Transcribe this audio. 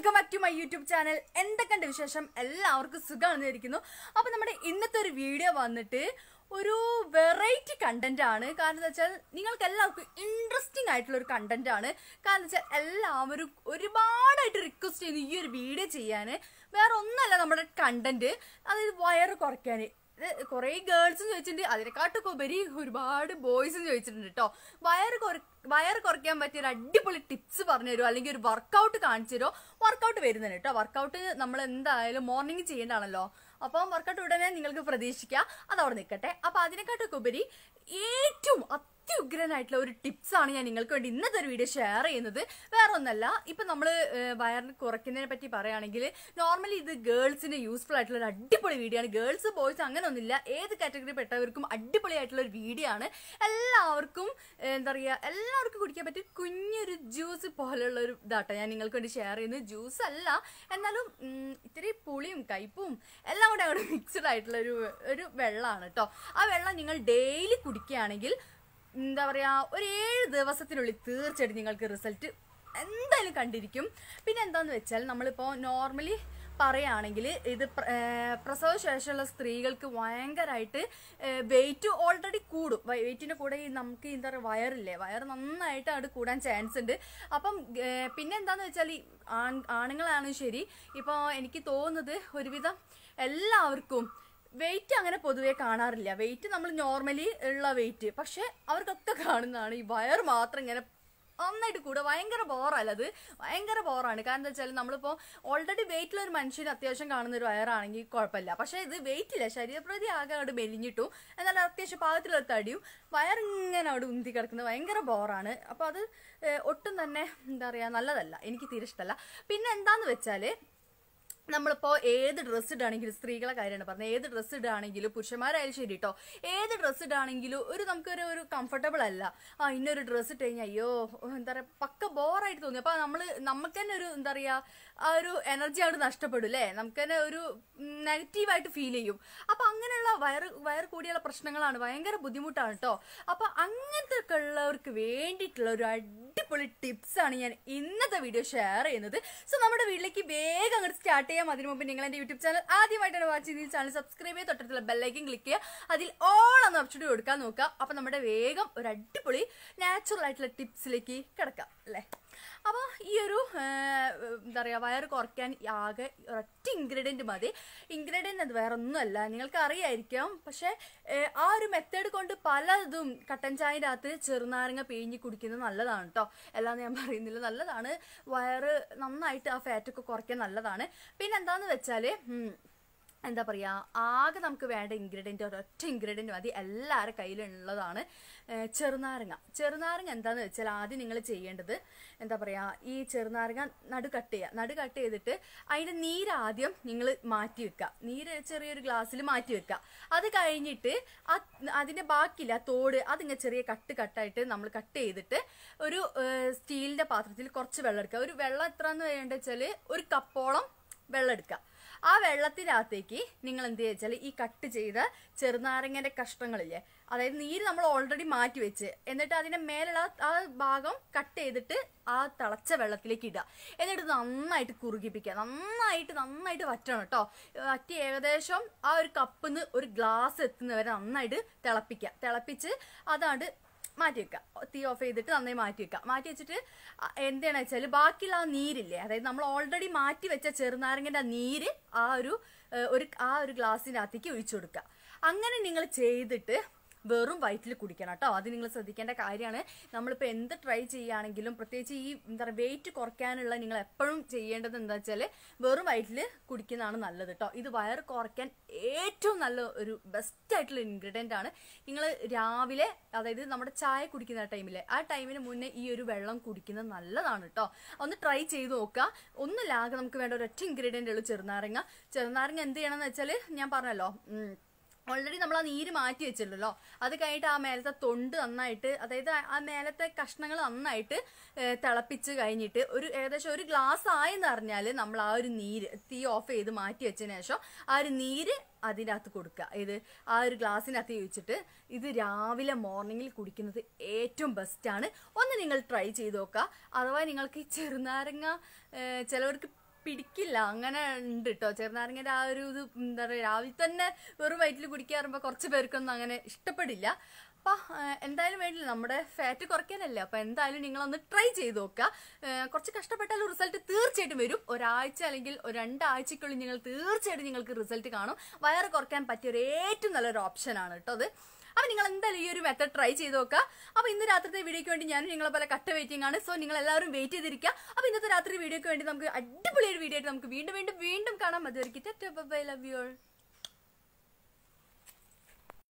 welcome back to my YouTube channel എന്തൊക്കെയുണ്ട് വിശേഷം എല്ലാവർക്കും സുഖമാണെന്ന് ഇരിക്കുന്നു അപ്പൊ നമ്മുടെ ഇന്നത്തെ ഒരു വീഡിയോ വന്നിട്ട് ഒരു വെറൈറ്റി കണ്ടന്റ് ആണ് കാരണം എന്താ വെച്ചാൽ നിങ്ങൾക്ക് എല്ലാവർക്കും ഇൻട്രസ്റ്റിംഗ് ആയിട്ടുള്ള ഒരു കണ്ടന്റ് ആണ് കാരണം വെച്ചാൽ എല്ലാവരും ഒരുപാടായിട്ട് റിക്വസ്റ്റ് ചെയ്യുന്നു ഈ ഒരു വീഡിയോ ചെയ്യാൻ വേറെ ഒന്നല്ല നമ്മുടെ കണ്ടന്റ് അതായത് വയറ് കുറയ്ക്കാൻ ഇത് കുറേ ഗേൾസും ചോദിച്ചിട്ടുണ്ട് അതിനെക്കാട്ടൊക്കെ ഉപരി ഒരുപാട് ബോയ്സും ചോദിച്ചിട്ടുണ്ട് കേട്ടോ വയറ് കുറ വയറ് കുറയ്ക്കാൻ പറ്റിയ ഒരു അടിപൊളി ടിപ്സ് പറഞ്ഞു തരുമോ അല്ലെങ്കിൽ ഒരു വർക്കൗട്ട് കാണിച്ചു തരുമോ വർക്കൗട്ട് വരുന്നുണ്ട് കേട്ടോ വർക്കൗട്ട് നമ്മൾ എന്തായാലും മോർണിംഗ് ചെയ്യേണ്ടതാണല്ലോ അപ്പം വർക്കൗട്ട് ഉടനെ നിങ്ങൾക്ക് പ്രതീക്ഷിക്കാം അത് അവിടെ നിൽക്കട്ടെ അപ്പൊ അതിനെക്കാട്ടൊക്കെ ഉപരി ഏറ്റവും അത്യുഗ്രനായിട്ടുള്ള ഒരു ടിപ്സ് ആണ് ഞാൻ നിങ്ങൾക്ക് വേണ്ടി ഇന്നത്തെ ഒരു വീഡിയോ ഷെയർ ചെയ്യുന്നത് വേറെ ഒന്നല്ല ഇപ്പൊ നമ്മൾ വയറിന് കുറയ്ക്കുന്നതിനെ പറ്റി പറയുകയാണെങ്കിൽ നോർമലി ഇത് ഗേൾസിന് യൂസ്ഫുൾ ആയിട്ടുള്ള ഒരു അടിപൊളി വീഡിയോ ആണ് ഗേൾസ് ബോയ്സ് അങ്ങനെ ഒന്നുമില്ല ഏത് കാറ്റഗറി പെട്ടവർക്കും അടിപൊളി ആയിട്ടുള്ള ഒരു വീഡിയോ ആണ് എല്ലാവർക്കും ഏഹ്, എന്താ പറയുക എല്ലാവർക്കും കുടിക്കാൻ പറ്റിയ കുഞ്ഞൊരു ജ്യൂസ് പോലെയുള്ള ഒരു ഇതാട്ടോ ഞാൻ നിങ്ങൾക്ക് വേണ്ടി ഷെയർ ചെയ്യുന്നത് ജ്യൂസ് അല്ല എന്നാലും ഉം, ഇത്തിരി പുളിയും കയ്പും എല്ലാം കൂടെ അങ്ങോട്ട് മിക്സ്ഡ് ആയിട്ടുള്ള ഒരു ഒരു വെള്ളമാണ് കേട്ടോ ആ വെള്ളം നിങ്ങൾ ഡെയിലി കുടിക്കുകയാണെങ്കിൽ എന്താ പറയാ ഒരു ഏഴ് ദിവസത്തിനുള്ളിൽ തീർച്ചയായിട്ടും നിങ്ങൾക്ക് റിസൾട്ട് എന്തായാലും കണ്ടിരിക്കും പിന്നെ എന്താന്ന് വെച്ചാൽ നമ്മളിപ്പോൾ നോർമലി പറയുകയാണെങ്കിൽ ഇത് പ്ര- ഏർ പ്രസവ ശേഷമുള്ള സ്ത്രീകൾക്ക് ഭയങ്കരമായിട്ട് വെയിറ്റ് ഓൾറെഡി കൂടും വെയിറ്റിന്റെ കൂടെ ഈ നമുക്ക് എന്താ പറയുക വയറില്ലേ വയറ് നന്നായിട്ട് അവിടെ കൂടാൻ ചാൻസ് ഉണ്ട് അപ്പം ഏർ പിന്നെ എന്താന്ന് വെച്ചാൽ ഈ ആൺ ആണുങ്ങളാണ് ശരി ഇപ്പോൾ എനിക്ക് തോന്നുന്നത് ഒരുവിധം എല്ലാവർക്കും വെയിറ്റ് അങ്ങനെ പൊതുവെ കാണാറില്ല വെയിറ്റ് നമ്മൾ നോർമലി ഉള്ള വെയിറ്റ് പക്ഷെ അവർക്കൊക്കെ കാണുന്നതാണ് ഈ വയർ മാത്രം ഇങ്ങനെ നന്നായിട്ട് കൂടുക ഭയങ്കര ബോറല്ല അത് ഭയങ്കര ബോറാണ് കാരണം എന്താ വെച്ചാൽ നമ്മളിപ്പോൾ ഓൾറെഡി വെയിറ്റുള്ള ഒരു മനുഷ്യന് അത്യാവശ്യം കാണുന്ന ഒരു വയറാണെങ്കിൽ കുഴപ്പമില്ല പക്ഷേ ഇത് വെയിറ്റ് ഇല്ല ശരീരപ്രതി ആകെ അവിടെ മെലിഞ്ഞിട്ടു എന്നാൽ അത്യാവശ്യം പാകത്തിലുള്ള ഒരു തടിയും വയറിങ്ങനെ അവിടെ ഉന്തി കിടക്കുന്നത് ഭയങ്കര ബോറാണ് അപ്പോൾ അത് ഏഹ്, ഒട്ടും തന്നെ എന്താ പറയുക നല്ലതല്ല എനിക്ക് തീരെ ഇഷ്ടമല്ല പിന്നെ എന്താന്ന് വെച്ചാൽ നമ്മളിപ്പോൾ ഏത് ഡ്രസ്സ് ഇടുകയാണെങ്കിലും സ്ത്രീകളെ കാര്യമാണ് പറഞ്ഞത് ഏത് ഡ്രസ്സ് ഇടുകയാണെങ്കിലും പുരുഷന്മാരായാലും ശരി കേട്ടോ ഏത് ഡ്രസ്സ് ഇടുകയാണെങ്കിലും ഒരു നമുക്കൊരു ഒരു കംഫർട്ടബിൾ അല്ല ആ ഇന്നൊരു ഡ്രസ്സ് ഇട്ട് കഴിഞ്ഞാൽ അയ്യോ എന്താ പറയുക പക്ക ബോറായിട്ട് തോന്നി അപ്പോൾ നമ്മൾ നമുക്ക് തന്നെ ഒരു എന്താ പറയുക ആ ഒരു എനർജി അവിടെ നഷ്ടപ്പെടും അല്ലേ നമുക്ക് തന്നെ ഒരു നെഗറ്റീവായിട്ട് ഫീൽ ചെയ്യും അപ്പോൾ അങ്ങനെയുള്ള വയറ് വയറ് കൂടിയുള്ള പ്രശ്നങ്ങളാണ് ഭയങ്കര ബുദ്ധിമുട്ടാണ് കേട്ടോ അപ്പോൾ അങ്ങനത്തെ ഒക്കെ ഉള്ളവർക്ക് വേണ്ടിയിട്ടുള്ള ഒരു അടിപൊളി ടിപ്സ് ആണ് ഞാൻ ഇന്നത്തെ വീഡിയോ ഷെയർ ചെയ്യുന്നത് സോ നമ്മുടെ വീട്ടിലേക്ക് വേഗം അങ്ങോട്ട് സ്റ്റാർട്ട് ചെയ്യാം അതിനു മുമ്പ് നിങ്ങൾ എന്റെ യൂട്യൂബ് ചാനൽ ആദ്യമായിട്ടാണ് വാച്ച് ചെയ്യുന്ന ചാനൽ സബ്സ്ക്രൈബ് ചെയ്ത് തൊട്ടടുത്തുള്ള ബെല്ലൈക്കൻ ക്ലിക്ക് ചെയ്യുക അതിൽ ഓൾ എന്ന ഓപ്ഷൻ കൊടുക്കാൻ നോക്കുക അപ്പൊ നമ്മുടെ വേഗം ഒരു അടിപൊളി നാച്ചുറൽ ആയിട്ടുള്ള ടിപ്സിലേക്ക് കിടക്കാം അല്ലേ അപ്പോൾ ഈ ഒരു ആ, എന്താ പറയുക വയറ് കുറയ്ക്കാൻ ആകെ ഒരൊറ്റ ഇൻഗ്രീഡിയൻറ്റ് മതി ഇൻഗ്രീഡിയൻറ്റ് അത് വേറെ ഒന്നുമല്ല നിങ്ങൾക്ക് അറിയായിരിക്കാം പക്ഷേ ഏ, ആ ഒരു മെത്തേഡ് കൊണ്ട് പലതും കട്ടൻ ചായൻ്റെ അകത്ത് ചെറുനാരങ്ങ പിഴിഞ്ഞ് കുടിക്കുന്നത് നല്ലതാണ് കേട്ടോ അല്ലാന്ന് ഞാൻ പറയുന്നില്ല നല്ലതാണ് വയറ് നന്നായിട്ട് ആ ഫാറ്റൊക്കെ കുറയ്ക്കാൻ നല്ലതാണ് പിന്നെ എന്താന്ന് വെച്ചാൽ എന്താ പറയുക ആകെ നമുക്ക് വേണ്ട ഇൻഗ്രീഡിയൻറ്റ് ഒരൊറ്റ ഇൻഗ്രീഡിയൻറ്റ് മതി എല്ലാവരുടെ കയ്യിലുള്ളതാണ് ഏഹ് ചെറുനാരങ്ങ ചെറുനാരങ്ങ എന്താന്ന് വെച്ചാൽ ആദ്യം നിങ്ങൾ ചെയ്യേണ്ടത് എന്താ പറയുക ഈ ചെറുനാരങ്ങ നടു കട്ട് ചെയ്യുക നടു കട്ട് ചെയ്തിട്ട് അതിൻ്റെ നീരാദ്യം നിങ്ങൾ മാറ്റി വെക്കുക നീര് ചെറിയൊരു ഗ്ലാസ്സിൽ മാറ്റി വെക്കുക അത് കഴിഞ്ഞിട്ട് ആ അതിൻ്റെ ബാക്കിയില്ല ആ തോട് അതിങ്ങനെ ചെറിയ കട്ട് കട്ടായിട്ട് നമ്മൾ കട്ട് ചെയ്തിട്ട് ഒരു സ്റ്റീലിൻ്റെ പാത്രത്തിൽ കുറച്ച് വെള്ളം എടുക്കുക ഒരു വെള്ളം എത്ര എന്ന് വേണ്ടത് വെച്ചാൽ ഒരു കപ്പോളം വെള്ളം എടുക്കുക ആ വെള്ളത്തിനകത്തേക്ക് നിങ്ങൾ എന്ത് വെച്ചാൽ ഈ കട്ട് ചെയ്ത ചെറുനാരങ്ങന്റെ കഷ്ണങ്ങളില്ലേ അതായത് നീര് നമ്മൾ ഓൾറെഡി മാറ്റി വെച്ച് എന്നിട്ട് അതിന്റെ മേലുള്ള ആ ഭാഗം കട്ട് ചെയ്തിട്ട് ആ തിളച്ച വെള്ളത്തിലേക്ക് ഇടുക എന്നിട്ട് നന്നായിട്ട് കുറുകിപ്പിക്കുക നന്നായിട്ട് നന്നായിട്ട് വറ്റണം കേട്ടോ വറ്റി ഏകദേശം ആ ഒരു കപ്പിന്ന് ഒരു ഗ്ലാസ് എത്തുന്നവരെ നന്നായിട്ട് തിളപ്പിക്കുക തിളപ്പിച്ച് അതാണ്ട് മാറ്റി വെക്കുക തീ ഓഫ് ചെയ്തിട്ട് നന്നായി മാറ്റി വെക്കുക മാറ്റി വെച്ചിട്ട് അ- എന്താണ് വെച്ചാൽ ബാക്കിയുള്ള ആ നീരില്ലേ അതായത് നമ്മൾ ഓൾറെഡി മാറ്റി വെച്ച ചെറുനാരങ്ങന്റെ ആ നീര് ആ ഒരു ഏഹ്, ഒരു ആ ഒരു ഗ്ലാസ്സിനകത്തേക്ക് ഒഴിച്ചു കൊടുക്കുക അങ്ങനെ നിങ്ങൾ ചെയ്തിട്ട് വെറും വയറ്റിൽ കുടിക്കണം കേട്ടോ അത് നിങ്ങൾ ശ്രദ്ധിക്കേണ്ട കാര്യമാണ് നമ്മളിപ്പോൾ എന്ത് ട്രൈ ചെയ്യുകയാണെങ്കിലും പ്രത്യേകിച്ച് ഈ എന്താ പറയുക വെയിറ്റ് കുറയ്ക്കാനുള്ള നിങ്ങൾ എപ്പോഴും ചെയ്യേണ്ടത് എന്താ വെച്ചാൽ വെറും വയറ്റിൽ കുടിക്കുന്നതാണ് നല്ലത് കേട്ടോ ഇത് വയറ് കുറയ്ക്കാൻ ഏറ്റവും നല്ല ഒരു ബെസ്റ്റ് ആയിട്ടുള്ള ഇൻഗ്രീഡിയൻ്റ് ആണ് നിങ്ങൾ രാവിലെ അതായത് നമ്മുടെ ചായ കുടിക്കുന്ന ടൈമിൽ ആ ടൈമിന് മുന്നേ ഈ ഒരു വെള്ളം കുടിക്കുന്നത് നല്ലതാണ് കേട്ടോ ഒന്ന് ട്രൈ ചെയ്ത് നോക്കുക ഒന്നില്ലാതെ നമുക്ക് വേണ്ട ഒരൊറ്റ ഇൻഗ്രീഡിയൻ്റ് ഉള്ളൂ ചെറുനാരങ്ങ ചെറുനാരങ്ങ എന്ത് ചെയ്യണമെന്ന് വെച്ചാൽ ഞാൻ പറഞ്ഞല്ലോ ഉം, ഓൾറെഡി നമ്മൾ ആ നീര് മാറ്റി വെച്ചിട്ടുണ്ടല്ലോ അത് കഴിഞ്ഞിട്ട് ആ മേലത്തെ തൊണ്ട് നന്നായിട്ട് അതായത് ആ- ആ മേലത്തെ കഷ്ണങ്ങൾ നന്നായിട്ട് ഏ, തിളപ്പിച്ച് കഴിഞ്ഞിട്ട് ഒരു ഏകദേശം ഒരു ഗ്ലാസ് ആയെന്ന് അറിഞ്ഞാൽ നമ്മൾ ആ ഒരു നീര് തീ ഓഫ് ചെയ്ത് മാറ്റി വെച്ചതിന് ശേഷം ആ ഒരു നീര് അതിൻ്റെ അകത്ത് കൊടുക്കുക ഇത് ആ ഒരു ഗ്ലാസ്സിനകത്ത് ചോദിച്ചിട്ട് ഇത് രാവിലെ മോർണിംഗിൽ കുടിക്കുന്നത് ഏറ്റവും ബെസ്റ്റാണ് ഒന്ന് നിങ്ങൾ ട്രൈ ചെയ്ത് നോക്കുക അഥവാ നിങ്ങൾക്ക് ഈ ചെറുനാരങ്ങ ഏ, ചിലവർക്ക് പിടിക്കില്ല അങ്ങനെ ഉണ്ട് കേട്ടോ ചെറുനാരങ്ങയുടെ ആ ഒരു ഇത് എന്താ പറയുക രാവിലെ തന്നെ വെറും വയറ്റിൽ കുടിക്കാറുമ്പോൾ കുറച്ച് പേർക്കൊന്നും അങ്ങനെ ഇഷ്ടപ്പെടില്ല അപ്പം എന്തായാലും വേണ്ടില്ല നമ്മുടെ ഫാറ്റ് കുറയ്ക്കാനല്ലേ അപ്പം എന്തായാലും നിങ്ങളൊന്ന് ട്രൈ ചെയ്ത് നോക്കുക ഏഹ് കുറച്ച് കഷ്ടപ്പെട്ടാലും റിസൾട്ട് തീർച്ചയായിട്ടും വരും ഒരാഴ്ച അല്ലെങ്കിൽ ഒരു രണ്ടാഴ്ചക്കുള്ളിൽ നിങ്ങൾ തീർച്ചയായിട്ടും നിങ്ങൾക്ക് റിസൾട്ട് കാണും വയറ് കുറയ്ക്കാൻ പറ്റിയ ഒരു ഏറ്റവും നല്ലൊരു ഓപ്ഷനാണ് കേട്ടോ അത് അപ്പൊ നിങ്ങൾ എന്തായാലും ഈ ഒരു മെത്തഡ് ട്രൈ ചെയ്ത് നോക്കുക അപ്പൊ ഇന്ന് രാത്രിത്തെ വീഡിയോക്ക് വേണ്ടി ഞാൻ നിങ്ങളെ പോലെ കട്ട വെയിറ്റിംഗ് ആണ് സോ നിങ്ങൾ എല്ലാവരും വെയിറ്റ് ചെയ്തിരിക്കുക അപ്പൊ ഇന്നത്തെ രാത്രി വീഡിയോക്ക് വേണ്ടി നമുക്ക് അടിപൊളി ഒരു വീഡിയോ ആയിട്ട് നമുക്ക് വീണ്ടും വീണ്ടും വീണ്ടും കാണാം അതുവരെയ്ക്ക് ബൈ ലവ് യു